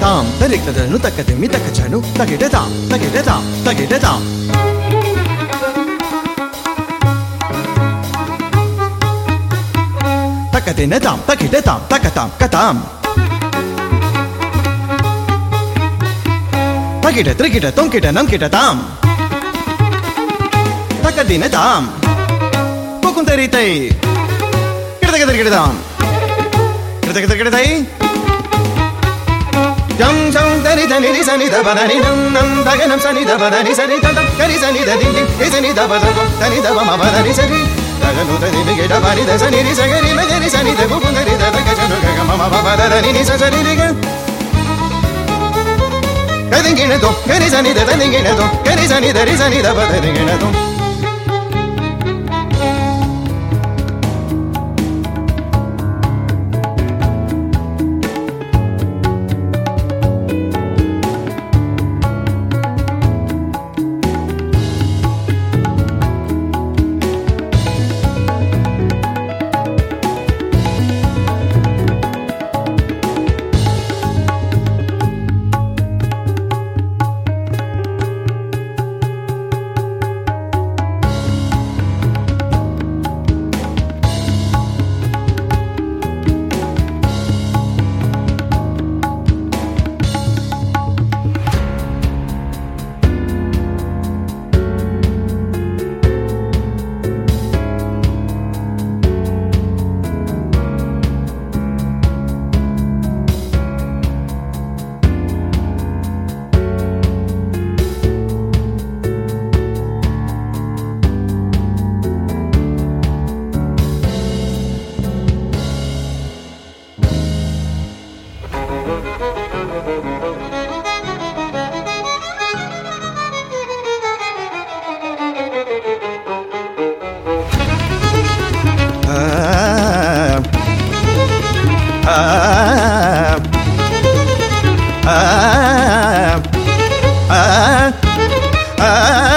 தாம் தரிக்கதனு தக்கது மி தக்கச்சனு தகிட தாம் தகிட தாம் தகிட தாம் தக்கதின தாம் தகிட தாம் தக்கதாம் கதாம் தகிட திரிகிட தொங்கிட நம்கிட தாம் தக்கதின தாம் புகுந்தரித்தை கிடதகதகிடதாம் கிடதகதகிடதை ஜம் ஜம் தனி தனி ரி சனி த பதனி நம் நம் தகனம் சனி த பதனி சனி ததம் கரி சனி த தி ரி சனி த பதம் தனி த மம பதனி சரி தகனு தனி ரி கிட பனி த சனி ரி சகரி மகரி சனி த புகுந்தரி த தக ஜனு கக மம பப த த நி ச சரி ரி க கதிங்கிணதோ கரி சனி த தனிங்கிணதோ கரி சனி த ரி சனி த பதனிங்கிணதோ ஆ